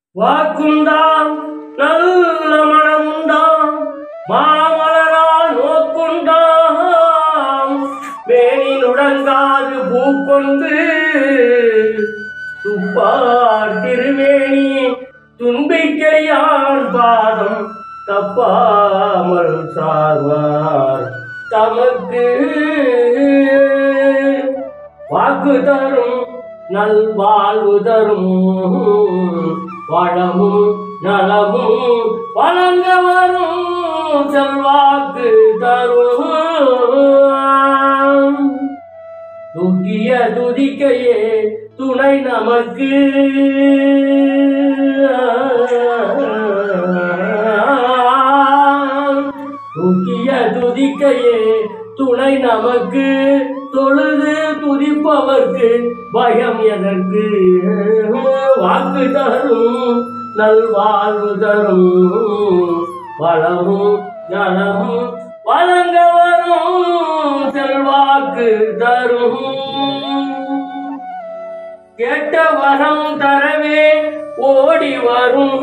வாக்குண்டாம் நல்ல மனமுண்டாம் மாமலரா நோக்குண்டாம் வேணி நுடங்காது பூக்கொண்டு துப்பார் திருவேணி தும்பிக்கையான் பாதம் தப்பாமல் சார்வார் தமக்கு வாக்கு தரும் நல்வாழ்வு தரும் வளமும் நலமும் வழங்க வரும் செல்வாக்கு தரும் துக்கிய துதிக்கையே துணை நமக்கு துக்கிய துதிக்கையே துணை நமக்கு தொழுது துதிப்பவர்க்கு பயம் எதற்கு வாக்கு தரும் நல்வாழ்வு தரும் வளமும் நலமும் வழங்க வரும் செல்வாக்கு தரும் கேட்ட வரம் தரவே ஓடி வரும்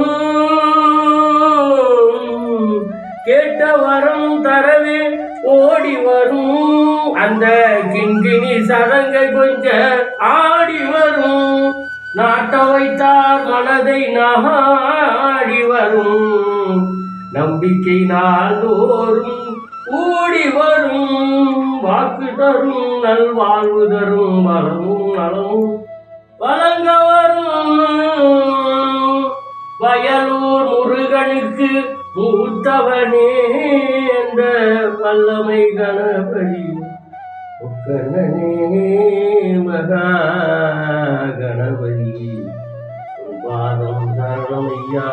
கேட்ட வரம் தரவே ஓடி வரும் அந்த கிண்கிணி சதங்கை கொஞ்ச ஆடி வரும் நாட்ட வைத்தார் மனதை நாடி வரும் நம்பிக்கை நாள்தோறும் கூடி வரும் வாக்கு தரும் நல்வாழ்வு தரும் வளமும் நலமும் வழங்க வரும் வயலூர் முருகனுக்கு மூத்தவனே என்ற வல்லமை கணபதி முக்கண்ணனே மகா கணபதி உன் பாதம் சரணமையா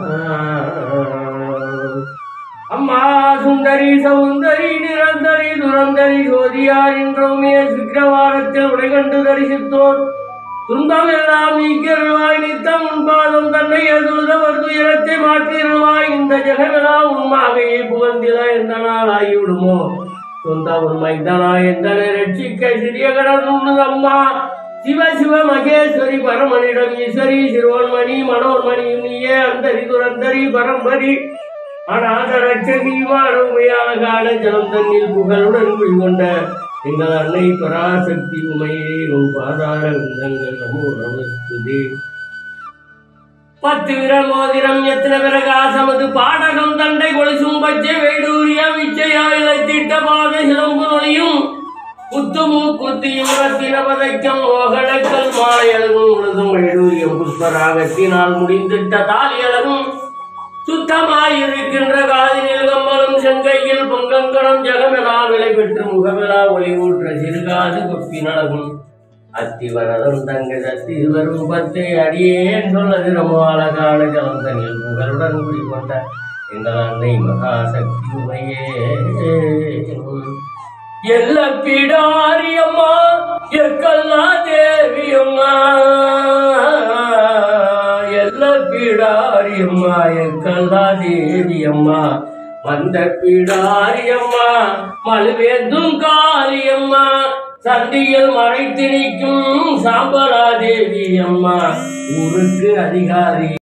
அம்மா சுந்தரி சௌந்தரி நிரந்தரி துரந்தரி சோதியார் என்றோமே சுக்கிரவாரத்தில் உடைகண்டு தரிசித்தோர் துன்பம் எல்லாம் நீக்கிருவாய் நித்தம் உன் பாதம் தன்னை எதுதவர் துயரத்தை மாற்றிருவாய் இந்த ஜெகமெல்லாம் உண்மாகையை புகழ்ந்திட எந்த நாள் ஆகிவிடுமோ சொந்த உண்மைதனா எந்தனை ரட்சிக்க சிறிய கடன் அம்மா சிவ சிவ மகேஸ்வரி பரமனிடம் ஈஸ்வரி சிறுவன்மணி மனோன்மணியும் நீயே அந்தரி துரந்தரி பரம்பரி அநாத ரட்சகி உமையான கால ஜலம் தண்ணில் புகழுடன் குடிகொண்ட எங்கள் அன்னை பராசக்தி உமையே உன் பாதார விந்தங்கள் நமோ நமஸ்துதே பத்து விரல் மோதிரம் எத்தனை பிரகாசமது பாடகம் தண்டை கொலுசும் பச்சை வேடூரிய விச்சையா இழைத்திட்ட பாத சிலம்பு நொழியும் குத்துமு குத்தியும் ரத்தின பதைக்கம் ஓகழக்கல் மாலையழகும் முழுதும் வேடூரியம் புஷ்பராகத்தினால் முடிந்திட்ட தாலியழகும் சுத்தமாயிருக்கின்ற காதினில் கம்மலும் செங்கையில் பொங்கங்கணம் ஜெகமெலா விலை பெற்று முகமெலா ஒளி ஊற்ற சிறுகாது கொப்பி நடக்கும் அத்திவரதம் தங்க சத்தி வரும் பத்தை அடியேன் சொல்லது ரொம்ப அழகான ஜலம் தனில் புகழுடன் குடிக்கொண்ட எங்கள் அன்னை மகாசக்தி உமையே எல்ல பிடாரியம்மா எக்கல்லா தேவியம்மா எல்ல பிடாரியம்மா எக்கல்லா தேவியம்மா வந்த பிடாரியம்மா மலுவேந்தும் காளியம்மா சந்தியில் மறைத்து நிற்கும் சாம்பலா தேவி அம்மா ஊருக்கு அதிகாரி